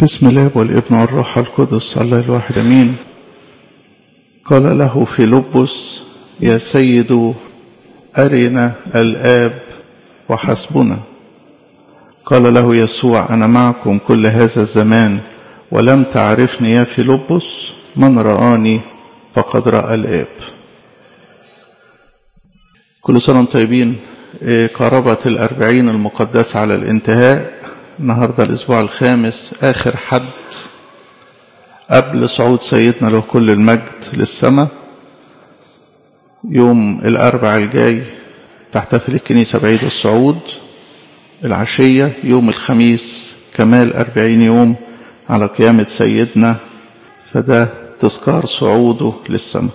بسم الله والابن والروح القدس الله الواحد امين قال له فيلبس يا سيد ارنا الاب وحسبنا قال له يسوع انا معكم كل هذا الزمان ولم تعرفني يا فيلبس من رآني فقد رأى الآب كل سنة وانتم طيبين قربت الأربعين المقدسة على الانتهاء النهاردة الأسبوع الخامس آخر حد قبل صعود سيدنا له كل المجد للسماء يوم الأربع الجاي تحتفل الكنيسة بعيد الصعود العشية يوم الخميس كمال أربعين يوم على قيامة سيدنا فده تذكار صعوده للسماء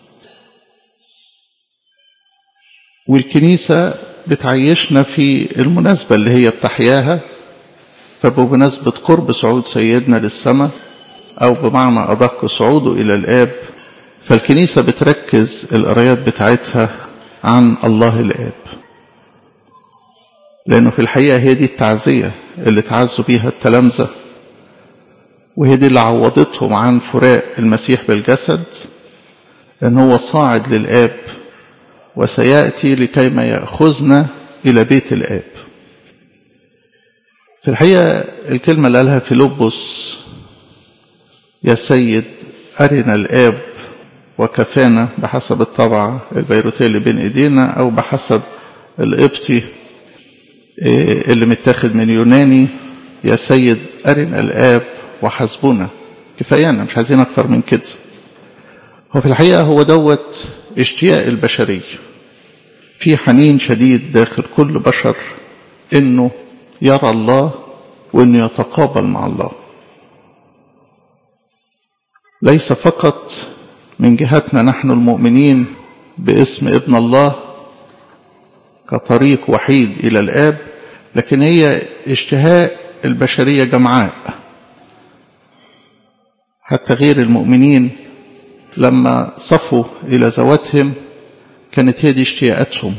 والكنيسة بتعيشنا في المناسبة اللي هي بتحياها فبمناسبة قرب صعود سيدنا للسماء أو بمعنى أدق صعوده إلى الآب فالكنيسة بتركز القرايات بتاعتها عن الله الآب لأنه في الحقيقة هي دي التعزية اللي تعزوا بيها التلامذة وهي دي اللي عوضتهم عن فراق المسيح بالجسد ان هو صاعد للاب وسياتي لكيما ياخذنا الى بيت الاب في الحقيقه الكلمه اللي قالها فيلبس يا سيد ارنا الاب وكفانا بحسب الطبعه البيروتيه اللي بين ايدينا او بحسب القبطي اللي متاخد من يوناني يا سيد ارنا الاب وحسبنا كفايانا مش عايزين اكتر من كده هو في الحقيقه هو دوت اشتياق البشريه في حنين شديد داخل كل بشر انه يرى الله وانه يتقابل مع الله ليس فقط من جهتنا نحن المؤمنين باسم ابن الله كطريق وحيد الى الاب لكن هي اشتهاء البشريه جمعاء حتى غير المؤمنين لما صفوا إلى ذواتهم كانت هي دي اشتياقاتهم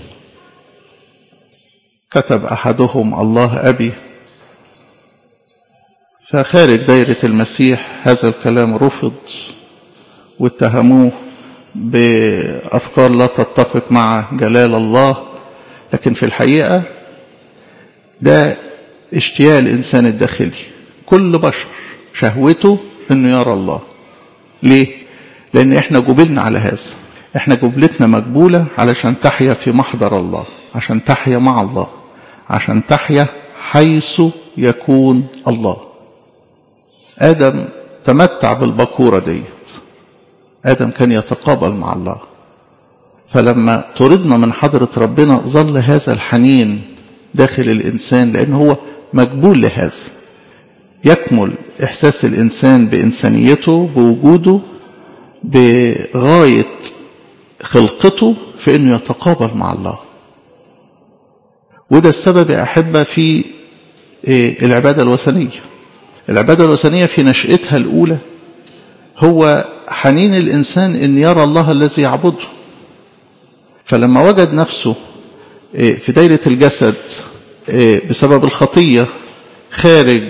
كتب أحدهم الله أبي فخارج دايرة المسيح هذا الكلام رفض واتهموه بأفكار لا تتفق مع جلال الله لكن في الحقيقة ده اشتياق الإنسان الداخلي كل بشر شهوته انه يرى الله ليه لان احنا جبلنا على هذا احنا جبلتنا مجبولة علشان تحيا في محضر الله عشان تحيا مع الله عشان تحيا حيث يكون الله ادم تمتع بالبكورة ديت ادم كان يتقابل مع الله فلما طردنا من حضرة ربنا ظل هذا الحنين داخل الانسان لان هو مجبول لهذا يكمل إحساس الإنسان بإنسانيته بوجوده بغاية خلقته في أنه يتقابل مع الله وده السبب يا أحبة في العبادة الوثنية العبادة الوثنية في نشأتها الأولى هو حنين الإنسان أن يرى الله الذي يعبده فلما وجد نفسه في دايرة الجسد بسبب الخطية خارج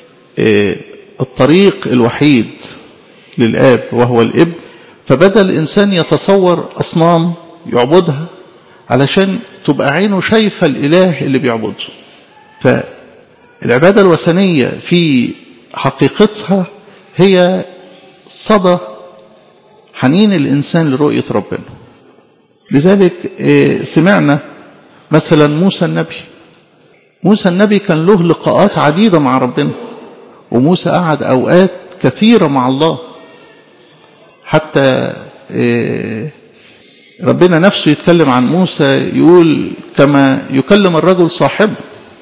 الطريق الوحيد للآب وهو الابن فبدأ الإنسان يتصور أصنام يعبدها علشان تبقى عينه شايفة الإله اللي بيعبده فالعبادة الوثنية في حقيقتها هي صدى حنين الإنسان لرؤية ربنا لذلك سمعنا مثلا موسى النبي موسى النبي كان له لقاءات عديدة مع ربنا وموسى قعد أوقات كثيرة مع الله حتى ربنا نفسه يتكلم عن موسى يقول كما يكلم الرجل صاحبه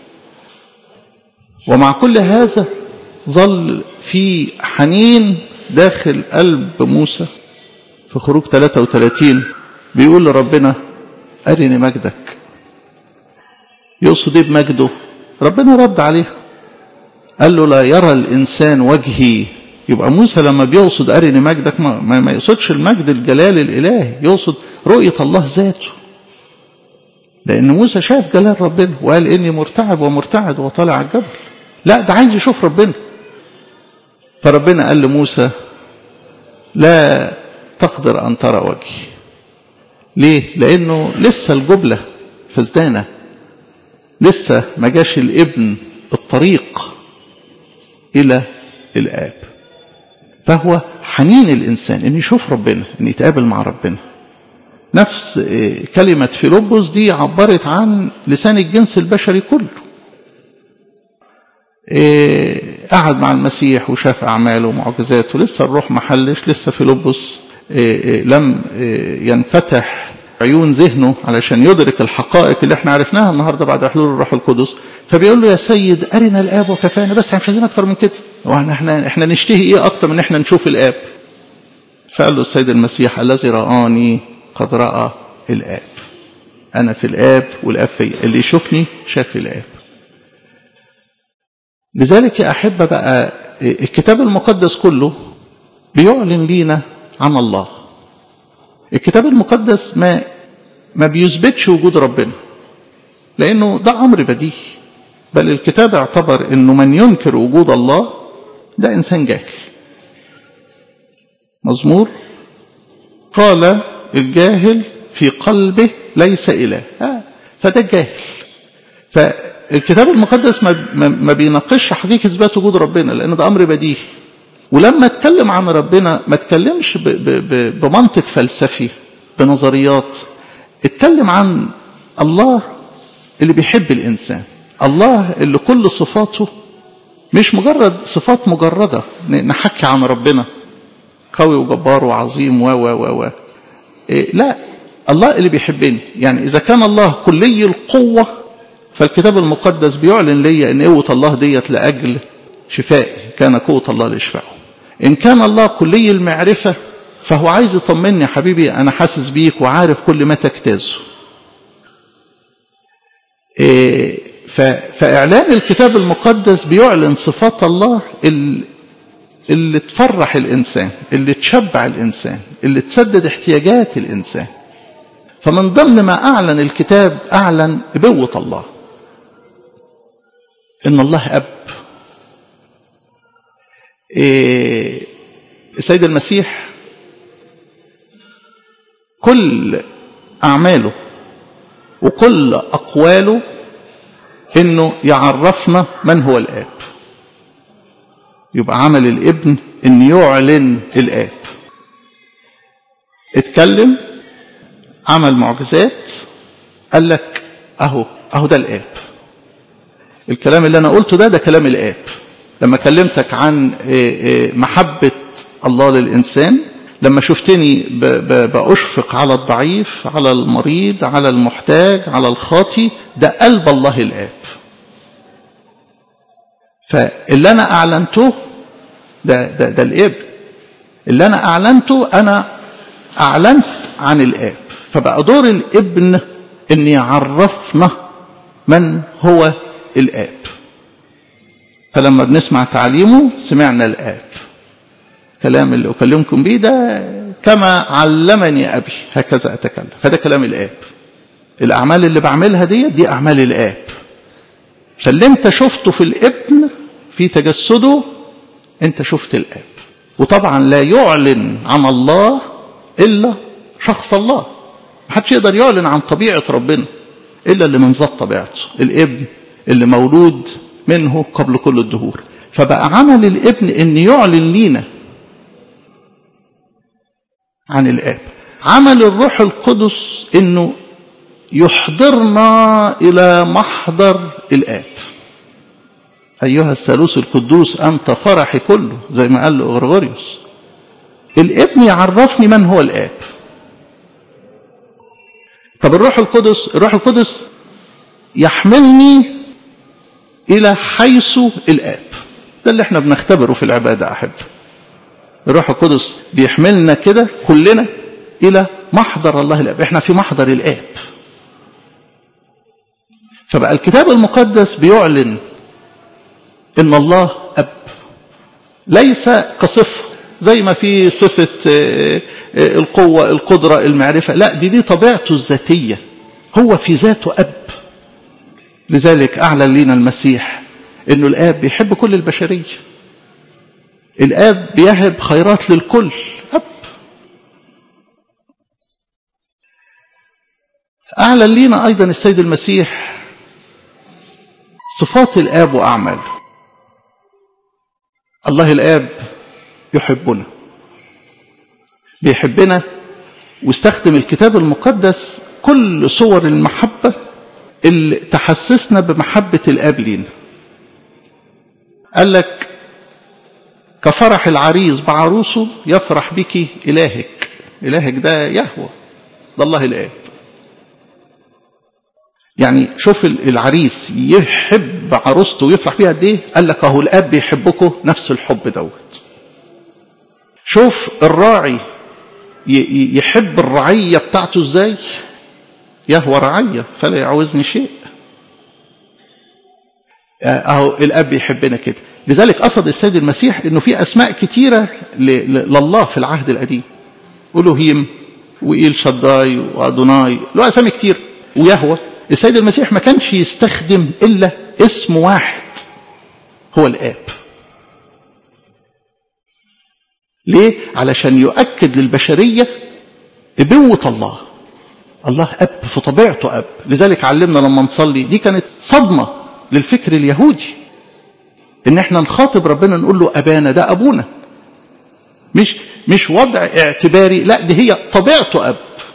ومع كل هذا ظل في حنين داخل قلب موسى في خروج 33 بيقول لربنا أرني مجدك يقصد ايه بمجده ربنا رد عليه قال له لا يرى الإنسان وجهي يبقى موسى لما بيقصد أرني مجدك ما, ما, ما يقصدش المجد الجلال الإلهي يقصد رؤية الله ذاته لأن موسى شاف جلال ربنا وقال إني مرتعب ومرتعد وطالع على الجبل لا ده عايز يشوف ربنا فربنا قال لموسى لا تقدر أن ترى وجهي ليه؟ لأنه لسه الجبلة فزدانة لسه ما جاش الابن الطريق إلى الآب فهو حنين الإنسان أن يشوف ربنا أن يتقابل مع ربنا نفس كلمة فيلبس دي عبرت عن لسان الجنس البشري كله قعد مع المسيح وشاف أعماله ومعجزاته لسه الروح محلش لسه فيلبس لم ينفتح عيون ذهنه علشان يدرك الحقائق اللي احنا عرفناها النهارده بعد حلول الروح القدس فبيقول له يا سيد ارنا الاب وكفانا بس احنا مش عايزين اكتر من كده واحنا احنا احنا نشتهي ايه اكتر من احنا نشوف الاب فقال له السيد المسيح الذي رآني قد رأى الاب انا في الاب والاب فيا اللي يشوفني شاف الاب لذلك يا احبه بقى الكتاب المقدس كله بيعلن لينا عن الله الكتاب المقدس ما ما بيثبتش وجود ربنا لانه ده امر بديهي بل الكتاب اعتبر انه من ينكر وجود الله ده انسان جاهل مزمور قال الجاهل في قلبه ليس اله آه فده جاهل فالكتاب المقدس ما, ما بيناقش حقيقه اثبات وجود ربنا لان ده امر بديهي ولما اتكلم عن ربنا ما اتكلمش ب ب ب بمنطق فلسفي بنظريات اتكلم عن الله اللي بيحب الإنسان الله اللي كل صفاته مش مجرد صفات مجردة نحكي عن ربنا قوي وجبار وعظيم و و و و إيه لا الله اللي بيحبني يعني إذا كان الله كلي القوة فالكتاب المقدس بيعلن لي أن قوة الله ديت لأجل شفائي كان قوة الله لإشفائه إن كان الله كلي المعرفة فهو عايز يطمني يا حبيبي أنا حاسس بيك وعارف كل ما تجتازه إيه فإعلان الكتاب المقدس بيعلن صفات الله اللي, اللي تفرح الإنسان اللي تشبع الإنسان اللي تسدد احتياجات الإنسان فمن ضمن ما أعلن الكتاب أعلن أبوة الله إن الله أب إيه السيد المسيح كل أعماله وكل أقواله إنه يعرفنا من هو الآب يبقى عمل الابن إن يعلن الآب اتكلم عمل معجزات قال لك أهو أهو ده الآب الكلام اللي أنا قلته ده ده كلام الآب لما كلمتك عن محبة الله للإنسان لما شفتني بأشفق على الضعيف على المريض على المحتاج على الخاطي ده قلب الله الآب فاللي أنا أعلنته ده, ده, ده الابن اللي أنا أعلنته أنا أعلنت عن الآب فبقى دور الابن أن يعرفنا من هو الآب فلما بنسمع تعليمه سمعنا الآب كلام اللي أكلمكم به ده كما علمني أبي هكذا أتكلم فده كلام الآب الأعمال اللي بعملها دي دي أعمال الآب فاللي انت شفته في الابن في تجسده انت شفت الآب وطبعا لا يعلن عن الله إلا شخص الله محدش يقدر يعلن عن طبيعة ربنا إلا اللي من ذات طبيعته الابن اللي مولود منه قبل كل الدهور فبقى عمل الابن ان يعلن لينا عن الاب عمل الروح القدس انه يحضرنا الى محضر الاب ايها الثالوث القدوس انت فرحي كله زي ما قال له غرغوريوس الابن يعرفني من هو الاب طب الروح القدس الروح القدس يحملني إلى حيث الآب ده اللي احنا بنختبره في العبادة أحب الروح القدس بيحملنا كده كلنا إلى محضر الله الآب احنا في محضر الآب فبقى الكتاب المقدس بيعلن إن الله أب ليس كصفة زي ما في صفة القوة القدرة المعرفة لا دي دي طبيعته الذاتية هو في ذاته أب لذلك أعلن لنا المسيح أنه الآب بيحب كل البشرية الآب بيهب خيرات للكل أب أعلن لنا أيضا السيد المسيح صفات الآب وأعماله الله الآب يحبنا بيحبنا واستخدم الكتاب المقدس كل صور المحبة اللي تحسسنا بمحبة الآب لينا قال لك كفرح العريس بعروسه يفرح بك إلهك إلهك ده يهوى ده الله الآب يعني شوف العريس يحب عروسته ويفرح بيها قد ايه قال لك اهو الاب بيحبكم نفس الحب دوت شوف الراعي يحب الرعيه بتاعته ازاي يهوى رعيه فلا يعوزني شيء اهو الاب بيحبنا كده لذلك قصد السيد المسيح انه في اسماء كتيره لله في العهد القديم الوهيم وإيل شداي وادوناي له اسامي كتير ويهوى السيد المسيح ما كانش يستخدم إلا اسم واحد هو الآب ليه؟ علشان يؤكد للبشرية إبوة الله الله أب في طبيعته أب لذلك علمنا لما نصلي دي كانت صدمة للفكر اليهودي إن احنا نخاطب ربنا نقول له أبانا ده أبونا مش مش وضع اعتباري لا دي هي طبيعته أب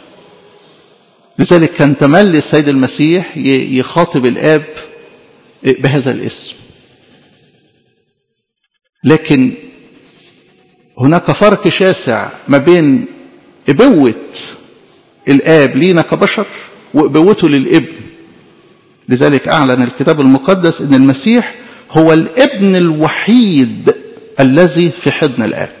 لذلك كان تملي السيد المسيح يخاطب الآب بهذا الاسم لكن هناك فرق شاسع ما بين إبوة الآب لينا كبشر وإبوته للابن لذلك أعلن الكتاب المقدس أن المسيح هو الابن الوحيد الذي في حضن الآب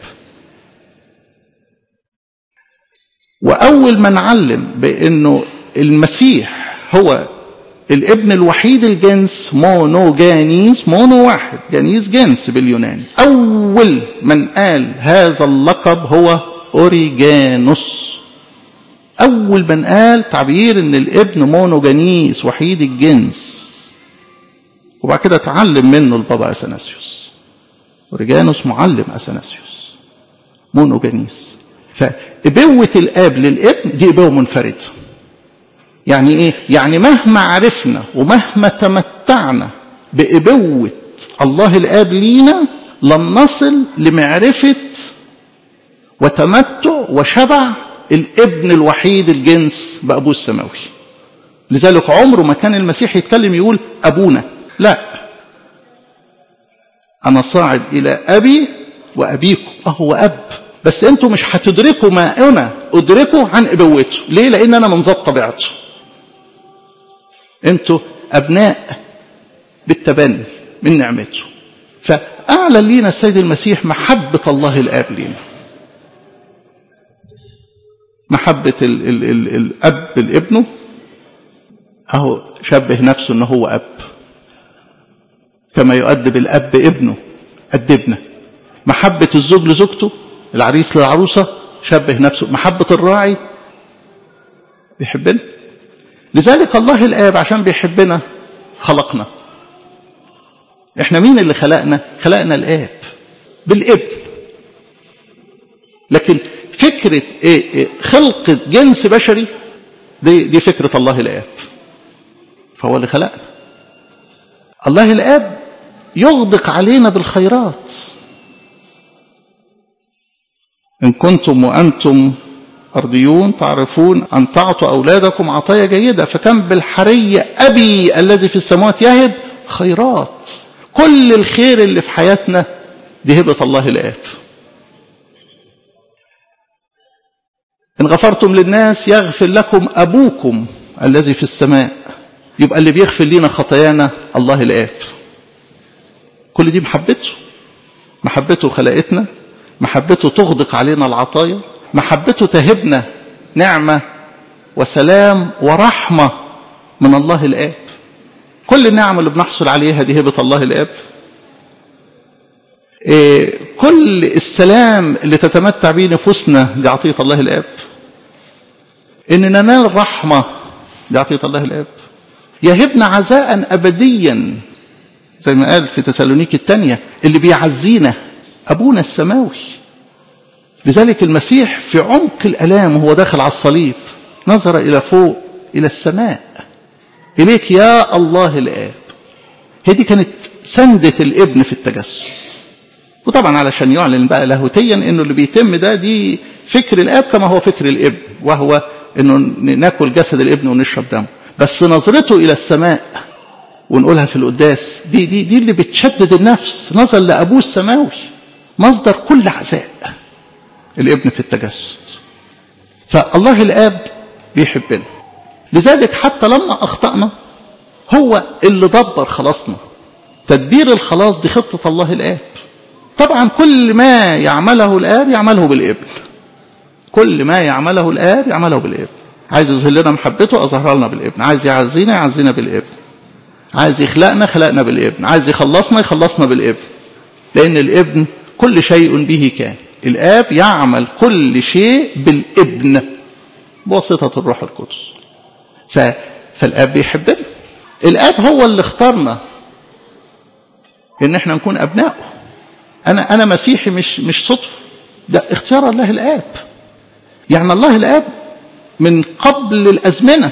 وأول من علم بأنه المسيح هو الابن الوحيد الجنس مونوجانيس مونو واحد جانيس جنس باليوناني أول من قال هذا اللقب هو أوريجانوس أول من قال تعبير أن الابن مونوجانيس وحيد الجنس وبعد كده اتعلم منه البابا أثناسيوس أوريجانوس معلم أثناسيوس مونوجانيس فإبوة الآب للابن دي إبوة منفردة يعني إيه؟ يعني مهما عرفنا ومهما تمتعنا بإبوة الله الآب لينا لن نصل لمعرفة وتمتع وشبع الابن الوحيد الجنس بأبوه السماوي لذلك عمره ما كان المسيح يتكلم يقول أبونا لا أنا صاعد إلى أبي وأبيكم أهو أب بس أنتم مش هتدركوا ما أنا أدركه عن إبوته ليه لأن أنا من ذات طبيعته أنتم أبناء بالتبني من نعمته فأعلن لينا السيد المسيح محبة الله الآب لينا محبة ال ال ال الأب لابنه أهو شبه نفسه أنه هو أب كما يؤدب الأب ابنه أدبنا محبة الزوج لزوجته العريس للعروسة شبه نفسه محبة الراعي بيحبنا لذلك الله الآب عشان بيحبنا خلقنا احنا مين اللي خلقنا خلقنا الآب بالابن لكن فكرة إيه إيه خلقة جنس بشري دي, دي فكرة الله الآب فهو اللي خلقنا الله الآب يغدق علينا بالخيرات إن كنتم وأنتم أرضيون تعرفون أن تعطوا أولادكم عطايا جيدة فكم بالحري أبي الذي في السماوات يهب خيرات كل الخير اللي في حياتنا دي هبة الله الآب إن غفرتم للناس يغفر لكم أبوكم الذي في السماء يبقى اللي بيغفر لنا خطايانا الله الآب كل دي محبته محبته خلقتنا محبته تغدق علينا العطايا محبته تهبنا نعمة وسلام ورحمة من الله الآب كل النعم اللي بنحصل عليها دي هبة الله الآب إيه كل السلام اللي تتمتع به نفوسنا دي عطية الله الآب إن ننال رحمة دي عطية الله الآب يهبنا عزاء أبديا زي ما قال في تسالونيك الثانية اللي بيعزينا أبونا السماوي لذلك المسيح في عمق الألام وهو داخل على الصليب نظر إلى فوق إلى السماء إليك يا الله الآب هي دي كانت سندة الابن في التجسد وطبعا علشان يعلن بقى لاهوتيا انه اللي بيتم ده دي فكر الاب كما هو فكر الابن وهو انه ناكل جسد الابن ونشرب دمه بس نظرته الى السماء ونقولها في القداس دي دي دي اللي بتشدد النفس نظر لابوه السماوي مصدر كل عزاء الابن في التجسد فالله الاب بيحبنا لذلك حتى لما اخطانا هو اللي دبر خلاصنا تدبير الخلاص دي خطه الله الاب طبعا كل ما يعمله الاب يعمله بالابن كل ما يعمله الاب يعمله بالابن عايز يظهر لنا محبته اظهرها لنا بالابن عايز يعزينا يعزينا بالابن عايز يخلقنا خلقنا بالابن عايز يخلصنا يخلصنا بالابن لان الابن كل شيء به كان الاب يعمل كل شيء بالابن بواسطه الروح القدس ف... فالاب بيحبنا الاب هو اللي اختارنا ان احنا نكون ابنائه انا انا مسيحي مش مش صدفه ده اختيار الله الاب يعني الله الاب من قبل الازمنه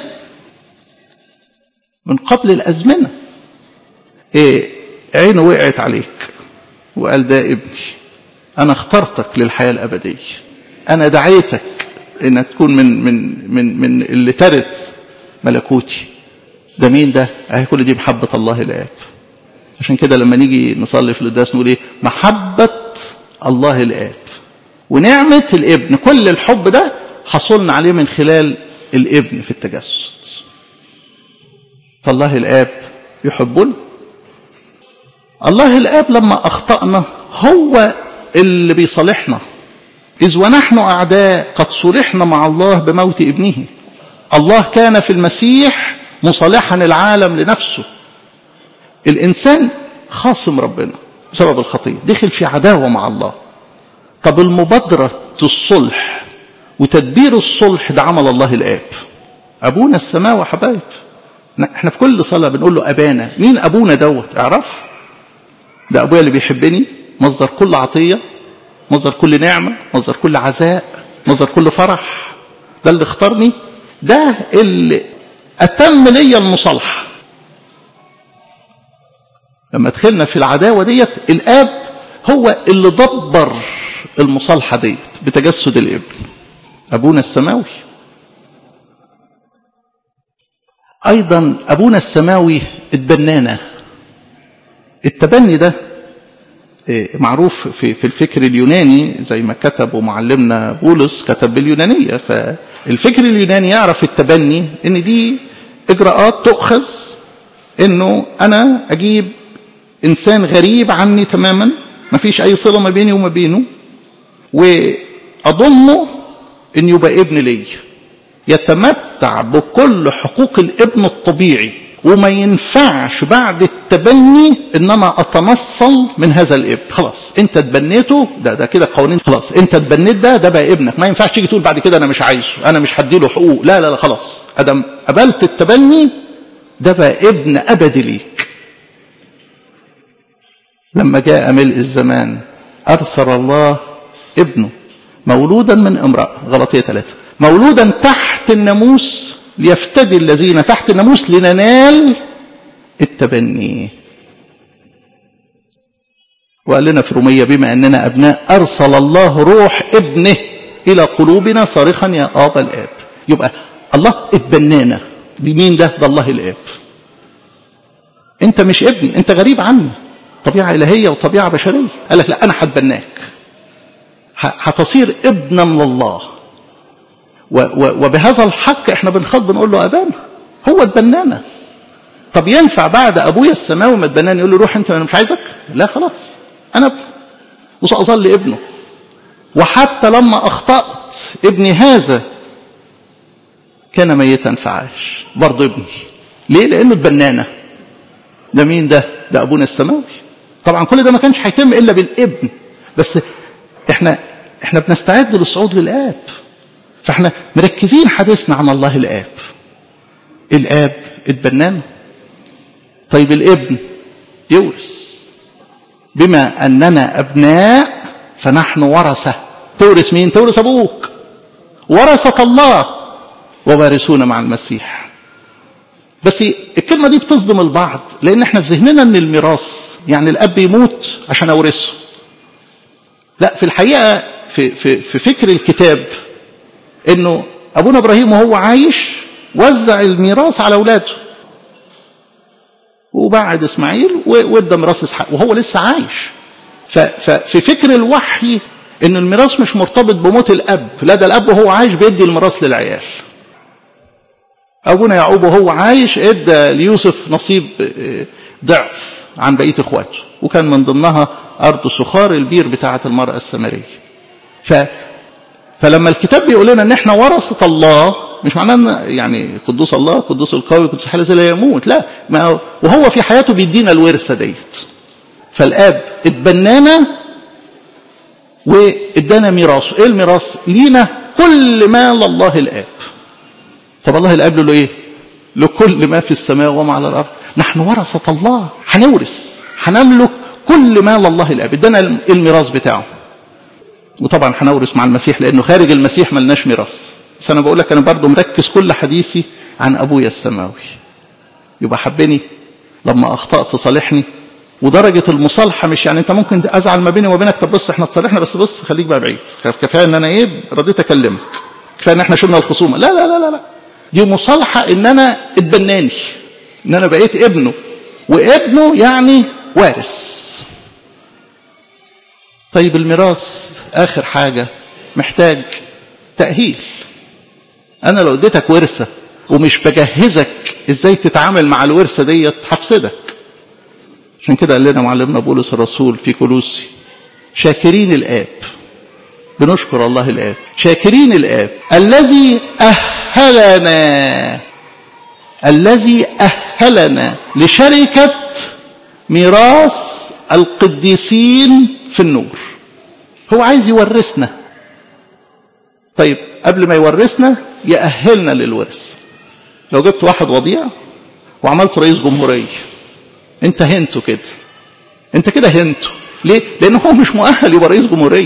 من قبل الازمنه إيه عينه وقعت عليك وقال ده ابني انا اخترتك للحياه الابديه انا دعيتك انك تكون من من من من اللي ترث ملكوتي ده مين ده اهي كل دي محبه الله الاب عشان كده لما نيجي نصلي في القداس نقول ايه محبة الله الآب ونعمة الابن كل الحب ده حصلنا عليه من خلال الابن في التجسد فالله الآب يحبنا الله الآب لما أخطأنا هو اللي بيصالحنا إذ ونحن أعداء قد صلحنا مع الله بموت ابنه الله كان في المسيح مصالحا العالم لنفسه الإنسان خاصم ربنا بسبب الخطية دخل في عداوة مع الله طب المبادرة الصلح وتدبير الصلح ده عمل الله الآب أبونا السماء وحبايب احنا في كل صلاة بنقول له أبانا مين أبونا دوت اعرف ده أبويا اللي بيحبني مصدر كل عطية مصدر كل نعمة مصدر كل عزاء مصدر كل فرح ده اللي اختارني ده اللي أتم لي المصالحة لما دخلنا في العداوة ديت الآب هو اللي دبر المصالحة ديت بتجسد الابن أبونا السماوي أيضا أبونا السماوي اتبنانا التبني ده معروف في في الفكر اليوناني زي ما كتب معلمنا بولس كتب باليونانية فالفكر اليوناني يعرف التبني ان دي اجراءات تؤخذ انه انا اجيب انسان غريب عني تماما ما فيش اي صله ما بيني وما بينه واضمه ان يبقى ابن لي يتمتع بكل حقوق الابن الطبيعي وما ينفعش بعد التبني ان انا اتنصل من هذا الابن خلاص انت تبنيته ده ده كده قوانين خلاص انت تبنيت ده ده بقى ابنك ما ينفعش تيجي تقول بعد كده انا مش عايزه انا مش هديله حقوق لا لا لا خلاص ادم قبلت التبني ده بقى ابن ابدي ليك لما جاء ملء الزمان ارسل الله ابنه مولودا من امراه غلطيه ثلاثه مولودا تحت الناموس ليفتدي الذين تحت الناموس لننال التبني وقال لنا في رومية بما أننا أبناء أرسل الله روح ابنه إلى قلوبنا صارخا يا آبا الآب يبقى الله اتبنانا دي مين ده ده الله الآب أنت مش ابن أنت غريب عني طبيعة إلهية وطبيعة بشرية قال لك لا أنا هتبناك هتصير ابنا لله وبهذا الحق احنا بنخاطب بنقول له ابانا هو اتبنانا طب ينفع بعد ابويا السماوي ما اتبناني يقول له روح انت انا مش عايزك لا خلاص انا ابن وساظل ابنه وحتى لما اخطات ابني هذا كان ميتا فعاش برضه ابني ليه لانه اتبنانا ده مين ده ده ابونا السماوي طبعا كل ده ما كانش هيتم الا بالابن بس احنا احنا بنستعد للصعود للاب فاحنا مركزين حديثنا عن الله الاب الاب اتبنانا طيب الابن يورث بما اننا ابناء فنحن ورثة تورث مين تورث أبوك ورثة الله ووارثون مع المسيح بس الكلمة دي بتصدم البعض لأن احنا في ذهننا أن الميراث يعني الأب يموت عشان أورثه لا في الحقيقة في, في, في فكر الكتاب أنه أبونا إبراهيم وهو عايش وزع الميراث على أولاده وبعد إسماعيل وادى ميراث إسحاق وهو لسه عايش ففي فكر الوحي ان الميراث مش مرتبط بموت الاب لا ده الاب وهو عايش بيدي الميراث للعيال ابونا يعقوب وهو عايش ادى ليوسف نصيب ضعف عن بقيه اخواته وكان من ضمنها ارض سخار البير بتاعه المراه السامريه ف فلما الكتاب بيقول لنا ان احنا ورثه الله مش معناه ان يعني قدوس الله قدوس القوي قدوس الحي الذي لا يموت لا ما وهو في حياته بيدينا الورثه ديت فالاب اتبنانا وادانا ميراثه ايه الميراث لينا كل ما لله الاب طب الله الاب له ايه لكل ما في السماء وما على الارض نحن ورثه الله هنورث هنملك كل ما لله الاب ادانا الميراث بتاعه وطبعا هنورث مع المسيح لانه خارج المسيح ملناش ميراث بس انا بقول لك انا برضو مركز كل حديثي عن ابويا السماوي يبقى حبني لما اخطات صالحني ودرجة المصالحة مش يعني انت ممكن ازعل ما بيني وبينك طب بص احنا اتصالحنا بس بص خليك بقى بعيد كفاية ان انا ايه رضيت اكلمك كفاية ان احنا شلنا الخصومة لا لا لا لا لا دي مصالحة ان انا اتبناني ان انا بقيت ابنه وابنه يعني وارث طيب الميراث اخر حاجة محتاج تأهيل انا لو اديتك ورثة ومش بجهزك ازاي تتعامل مع الورثة ديت هفسدك عشان كده قال لنا معلمنا بولس الرسول في كولوسي شاكرين الآب بنشكر الله الآب شاكرين الآب الذي أهلنا الذي أهلنا لشركة ميراث القديسين في النور هو عايز يورثنا طيب قبل ما يورثنا يأهلنا للورث لو جبت واحد وضيع وعملته رئيس جمهوريه انت هنته كده انت كده هنته ليه لان هو مش مؤهل يبقى رئيس جمهوريه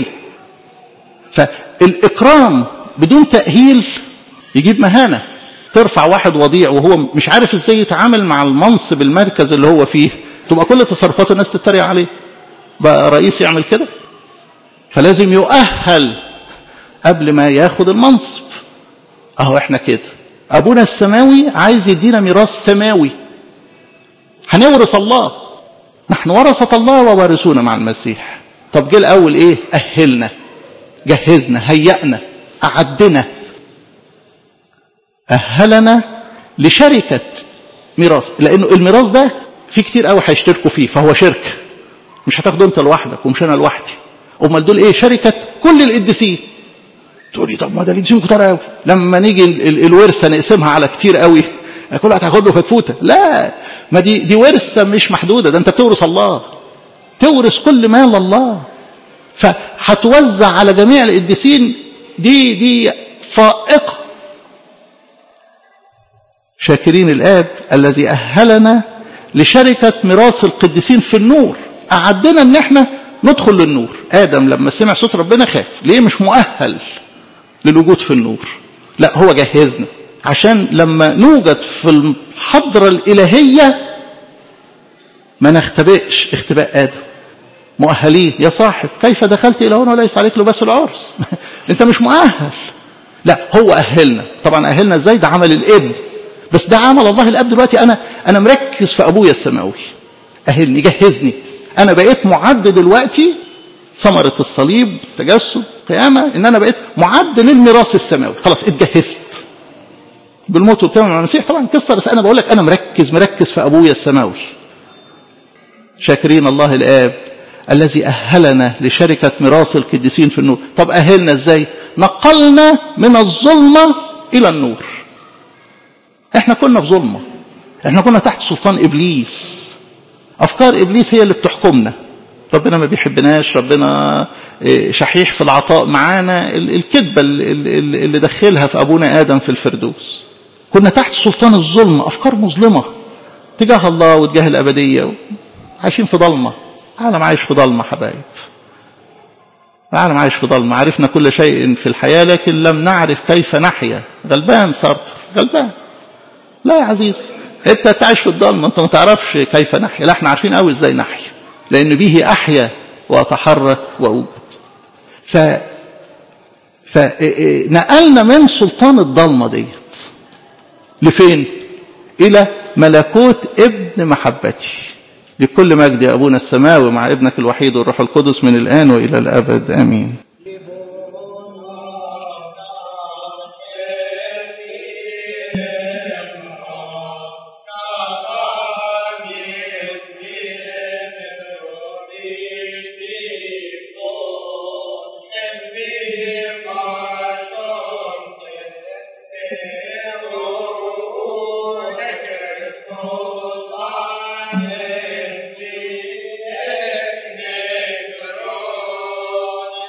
فالاكرام بدون تاهيل يجيب مهانه ترفع واحد وضيع وهو مش عارف ازاي يتعامل مع المنصب المركز اللي هو فيه تبقى كل تصرفاته الناس تتريق عليه بقى رئيس يعمل كده فلازم يؤهل قبل ما ياخد المنصب اهو احنا كده ابونا السماوي عايز يدينا ميراث سماوي هنورث الله نحن ورثة الله ووارثون مع المسيح طب جه الأول إيه أهلنا جهزنا هيأنا أعدنا أهلنا لشركة ميراث لأنه الميراث ده في كتير قوي هيشتركوا فيه فهو شركة مش هتاخده أنت لوحدك ومش أنا لوحدي أمال دول إيه شركة كل القديسين تقول لي طب ما ده القديسين كتار قوي لما نيجي الورثة نقسمها على كتير قوي كل واحد هياخد له فتفوته لا ما دي دي ورثه مش محدوده ده انت بتورث الله تورث كل مال الله فهتوزع على جميع القديسين دي دي فائقه شاكرين الاب الذي اهلنا لشركه ميراث القديسين في النور اعدنا ان احنا ندخل للنور ادم لما سمع صوت ربنا خاف ليه مش مؤهل للوجود في النور لا هو جهزنا عشان لما نوجد في الحضرة الإلهية ما نختبئش اختباء آدم مؤهلين يا صاحب كيف دخلت إلى هنا وليس عليك لباس العرس أنت مش مؤهل لا هو أهلنا طبعا أهلنا إزاي ده عمل الابن بس ده عمل الله الأب دلوقتي أنا أنا مركز في أبويا السماوي أهلني جهزني أنا بقيت معد دلوقتي ثمرة الصليب تجسد قيامة إن أنا بقيت معد للميراث السماوي خلاص اتجهزت بالموت والقيامة مع المسيح طبعا قصة بس أنا بقول لك أنا مركز مركز في أبويا السماوي شاكرين الله الآب الذي أهلنا لشركة ميراث القديسين في النور طب أهلنا إزاي نقلنا من الظلمة إلى النور احنا كنا في ظلمة احنا كنا تحت سلطان إبليس أفكار إبليس هي اللي بتحكمنا ربنا ما بيحبناش ربنا شحيح في العطاء معانا الكذبة اللي دخلها في أبونا آدم في الفردوس كنا تحت سلطان الظلم أفكار مظلمة تجاه الله وتجاه الأبدية عايشين في ضلمة عالم عايش في ضلمة حبايب العالم عايش في ضلمة عرفنا كل شيء في الحياة لكن لم نعرف كيف نحيا غلبان صرت غلبان لا يا عزيزي انت تعيش في الضلمة انت ما تعرفش كيف نحيا لا احنا عارفين قوي ازاي نحيا لان به احيا واتحرك واوجد ف فنقلنا من سلطان الضلمة ديت لفين الى ملكوت ابن محبتي لكل مجد يا ابونا السماوي مع ابنك الوحيد والروح القدس من الان والى الابد امين